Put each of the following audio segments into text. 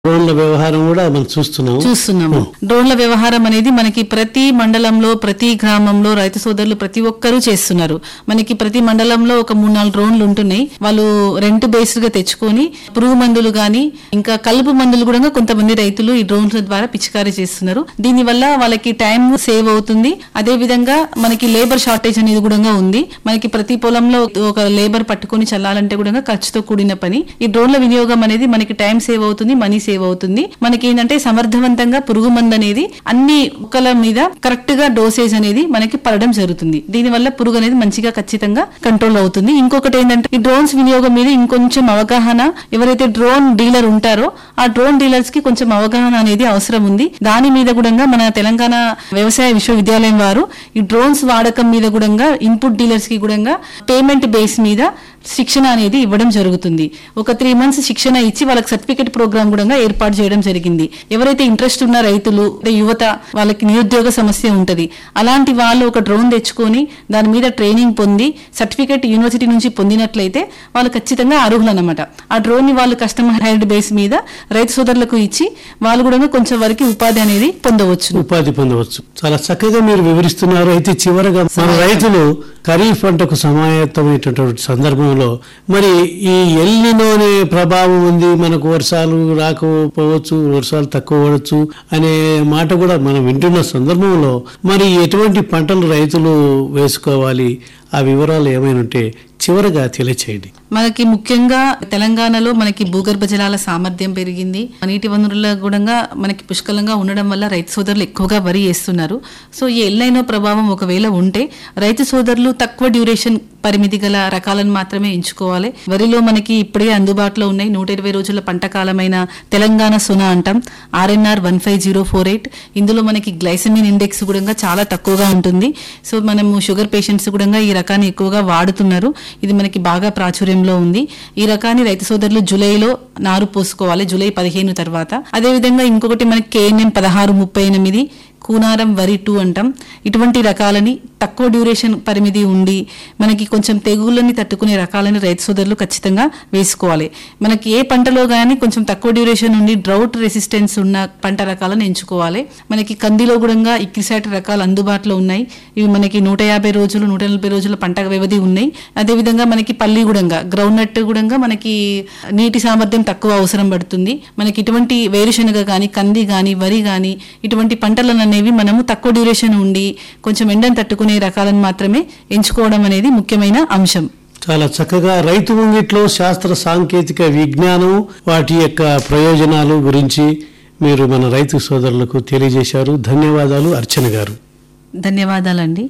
డ్రోన్ల వ్యవహారం కూడా మనం చూస్తున్నాం చూస్తున్నాము డ్రోన్ల వ్యవహారం అనేది మనకి ప్రతి మండలంలో ప్రతి గ్రామంలో రైతు సోదరులు ప్రతి ఒక్కరూ చేస్తున్నారు మనకి ప్రతి మండలంలో ఒక మూడు నాలుగు డ్రోన్లు ఉంటున్నాయి వాళ్ళు రెంట్ బేస్డ్ గా తెచ్చుకొని పురుగు మందులు గాని ఇంకా కలుపు మందులు కూడా కొంతమంది రైతులు ఈ డ్రోన్స్ ద్వారా పిచికారీ చేస్తున్నారు దీని వల్ల వాళ్ళకి టైం సేవ్ అవుతుంది అదే విధంగా మనకి లేబర్ షార్టేజ్ అనేది కూడా ఉంది మనకి ప్రతి పొలంలో ఒక లేబర్ పట్టుకొని చల్లాలంటే కూడా ఖర్చుతో కూడిన పని ఈ డ్రోన్ల వినియోగం అనేది మనకి టైం సేవ్ అవుతుంది మనీ సేవ్ అవుతుంది మనకి ఏంటంటే సమర్థవంతంగా పురుగు మందు అనేది అన్ని మొక్కల మీద కరెక్ట్ గా డోసేజ్ అనేది మనకి పడడం జరుగుతుంది దీని వల్ల పురుగు అనేది మంచిగా ఖచ్చితంగా కంట్రోల్ అవుతుంది ఇంకొకటి ఏంటంటే ఈ డ్రోన్స్ వినియోగం మీద ఇంకొంచెం అవగాహన ఎవరైతే డ్రోన్ డీలర్ ఉంటారో ఆ డ్రోన్ డీలర్స్ కి కొంచెం అవగాహన అనేది అవసరం ఉంది దాని మీద కూడా మన తెలంగాణ వ్యవసాయ విశ్వవిద్యాలయం వారు ఈ డ్రోన్స్ వాడకం మీద కూడా ఇన్పుట్ డీలర్స్ కి కూడా పేమెంట్ బేస్ మీద శిక్షణ అనేది ఇవ్వడం జరుగుతుంది ఒక త్రీ మంత్స్ శిక్షణ ఇచ్చి వాళ్ళకి సర్టిఫికేట్ ప్రోగ్రామ్ కూడా ఏర్పాటు చేయడం జరిగింది ఎవరైతే ఇంట్రెస్ట్ ఉన్న రైతులు అంటే యువత వాళ్ళకి నిరుద్యోగ సమస్య ఉంటది అలాంటి వాళ్ళు ఒక డ్రోన్ తెచ్చుకొని దాని మీద ట్రైనింగ్ పొంది సర్టిఫికేట్ యూనివర్సిటీ నుంచి పొందినట్లయితే వాళ్ళు ఖచ్చితంగా అర్హులు అనమాట ఆ డ్రోన్ ని వాళ్ళు కస్టమర్ హైర్డ్ బేస్ మీద రైతు సోదరులకు ఇచ్చి వాళ్ళు కూడా కొంచెం వరకు ఉపాధి అనేది పొందవచ్చు ఉపాధి పొందవచ్చు చాలా చక్కగా మీరు వివరిస్తున్నారు అయితే చివరగా మన రైతులు ఖరీఫ్ పంటకు సమాయత్తమైనటువంటి సందర్భంలో మరి ఈ ఎల్నినో అనే ప్రభావం ఉంది మనకు వర్షాలు రాకపోవచ్చు వర్షాలు తక్కువ పడవచ్చు అనే మాట కూడా మనం వింటున్న సందర్భంలో మరి ఎటువంటి పంటలు రైతులు వేసుకోవాలి ఆ వివరాలు ఏమైనా ఉంటే చివరగా తెలియచేయండి మనకి ముఖ్యంగా తెలంగాణలో మనకి భూగర్భ జలాల సామర్థ్యం పెరిగింది నీటి వనరుల కూడా మనకి పుష్కలంగా ఉండడం వల్ల రైతు సోదరులు ఎక్కువగా వరి వేస్తున్నారు సో ఈ ఎల్లైనో ప్రభావం ఒకవేళ ఉంటే రైతు సోదరులు తక్కువ డ్యూరేషన్ పరిమితి గల రకాలను మాత్రమే ఎంచుకోవాలి వరిలో మనకి ఇప్పుడే అందుబాటులో ఉన్నాయి నూట ఇరవై రోజుల పంట కాలమైన తెలంగాణ సునా అంటాం RNR one five zero four eight ఇందులో మనకి గ్లైసమిన్ ఇండెక్స్ కూడా చాలా తక్కువగా ఉంటుంది సో మనము షుగర్ పేషెంట్స్ కూడా ఈ రకాన్ని ఎక్కువగా వాడుతున్నారు ఇది మనకి బాగా ప్రాచుర్యంలో ఉంది ఈ రకాన్ని రైతు సోదరులు జూలైలో నారు పోసుకోవాలి జూలై పదిహేను తర్వాత అదేవిధంగా ఇంకొకటి మనకి కేఎన్ఎం పదహారు ముప్పై ఎనిమిది కూనారం వరి టూ అంటాం ఇటువంటి రకాలని తక్కువ డ్యూరేషన్ పరిమితి ఉండి మనకి కొంచెం తెగుళ్ళని తట్టుకునే రకాలని రైతు సోదరులు ఖచ్చితంగా వేసుకోవాలి మనకి ఏ పంటలో కానీ కొంచెం తక్కువ డ్యూరేషన్ ఉండి డ్రౌట్ రెసిస్టెన్స్ ఉన్న పంట రకాలను ఎంచుకోవాలి మనకి కందిలో కూడా ఇక్కిసాటి రకాలు అందుబాటులో ఉన్నాయి ఇవి మనకి నూట యాభై రోజులు నూట నలభై రోజుల పంట వ్యవధి ఉన్నాయి అదేవిధంగా మనకి పల్లి గుడంగా గ్రౌండ్ నట్ కూడా మనకి నీటి సామర్థ్యం తక్కువ అవసరం పడుతుంది మనకి ఇటువంటి వేరుశనగ కానీ కంది కానీ వరి కానీ ఇటువంటి పంటలను అనేవి మనము తక్కువ డ్యూరేషన్ ఉండి కొంచెం ఎండను తట్టుకునే రకాలను మాత్రమే ఎంచుకోవడం అనేది ముఖ్యమైన అంశం చాలా చక్కగా రైతు ముంగిట్లో శాస్త్ర సాంకేతిక విజ్ఞానం వాటి యొక్క ప్రయోజనాలు గురించి మీరు మన రైతు సోదరులకు తెలియజేశారు ధన్యవాదాలు అర్చన గారు ధన్యవాదాలండి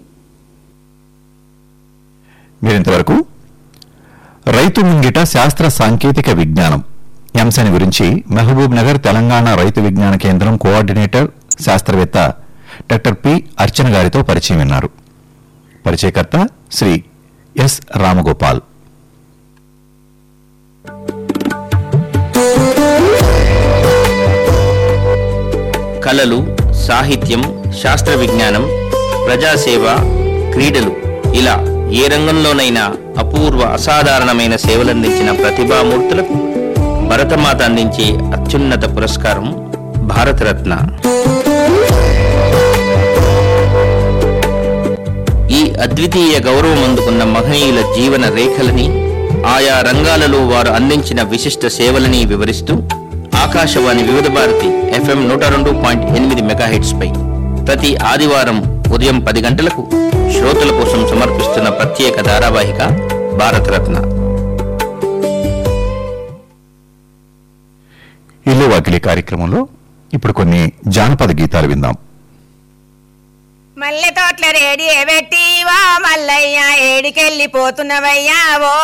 మీరింతవరకు రైతు ముంగిట శాస్త్ర సాంకేతిక విజ్ఞానం ఈ అంశాన్ని గురించి మహబూబ్ నగర్ తెలంగాణ రైతు విజ్ఞాన కేంద్రం కోఆర్డినేటర్ శాస్త్రవేత్త డాక్టర్ పి అర్చన గారితో పరిచయం విన్నారు పరిచయకర్త శ్రీ ఎస్ రామగోపాల్ కళలు సాహిత్యం శాస్త్ర విజ్ఞానం ప్రజాసేవ క్రీడలు ఇలా ఏ రంగంలోనైనా అపూర్వ అసాధారణమైన సేవలందించిన ప్రతిభామూర్తులకు భరతమాత అందించే అత్యున్నత పురస్కారం భారతరత్న ఈ అద్వితీయ గౌరవం అందుకున్న మహనీయుల జీవన రేఖలని ఆయా రంగాలలో వారు అందించిన విశిష్ట సేవలని వివరిస్తూ ఆకాశవాణి వివిధ భారతి ఎఫ్ఎం నూట రెండు పాయింట్ ఎనిమిది మెగాహెట్స్ పై ప్రతి ఆదివారం ఉదయం పది గంటలకు శ్రోతల కోసం సమర్పిస్తున్న ప్రత్యేక ధారావాహిక భారతరత్న ఇల్లు వాకిలి కార్యక్రమంలో ఇప్పుడు కొన్ని జానపద గీతాలు విందాం మల్లె తోట్ల రేడి పెట్టి వా మల్లయ్య ఏడికెళ్ళిపోతున్నవయ్యా ఓ